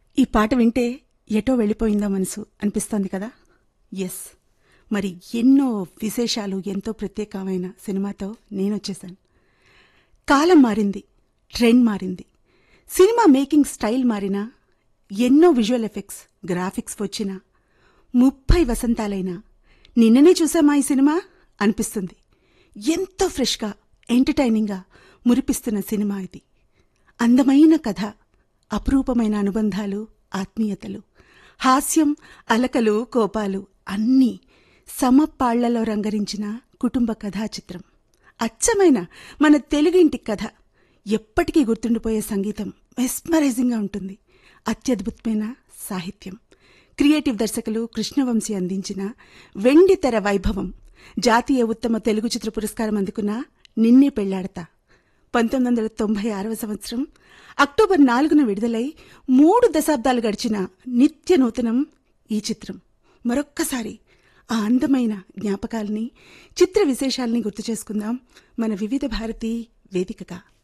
ఈ పాట వింటే ఎటో వెళ్ళిపోయిందా మనసు అనిపిస్తోంది కదా ఎస్ మరి ఎన్నో విశేషాలు ఎంతో ప్రత్యేకమైన సినిమాతో నేనొచ్చేశాను కాలం మారింది ట్రెండ్ మారింది సినిమా మేకింగ్ స్టైల్ మారినా ఎన్నో విజువల్ ఎఫెక్ట్స్ గ్రాఫిక్స్ వచ్చినా ముప్పై వసంతాలైనా నిన్ననే చూసామా ఈ సినిమా అనిపిస్తుంది ఎంతో ఫ్రెష్గా ఎంటర్టైనింగ్గా మురిపిస్తున్న సినిమా ఇది అందమైన కథ అపురూపమైన అనుబంధాలు ఆత్మీయతలు హాస్యం అలకలు కోపాలు అన్నీ సమపాళ్లలో రంగరించిన కుటుంబ కథా చిత్రం అచ్చమైన మన తెలుగింటి కథ ఎప్పటికీ గుర్తుండిపోయే సంగీతం మెస్మరైజింగ్గా ఉంటుంది అత్యద్భుతమైన సాహిత్యం క్రియేటివ్ దర్శకులు కృష్ణవంశీ అందించిన వెండి తెర వైభవం జాతీయ ఉత్తమ తెలుగు చిత్ర పురస్కారం అందుకున్న నిన్నే పెళ్లాడతా పంతొమ్మిది వందల తొంభై ఆరవ సంవత్సరం అక్టోబర్ నాలుగున విడుదలై మూడు దశాబ్దాలు గడిచిన నిత్య నూతనం ఈ చిత్రం మరొక్కసారి ఆ అందమైన జ్ఞాపకాల్ని చిత్ర విశేషాల్ని గుర్తు చేసుకుందాం మన వివిధ భారతి వేదికగా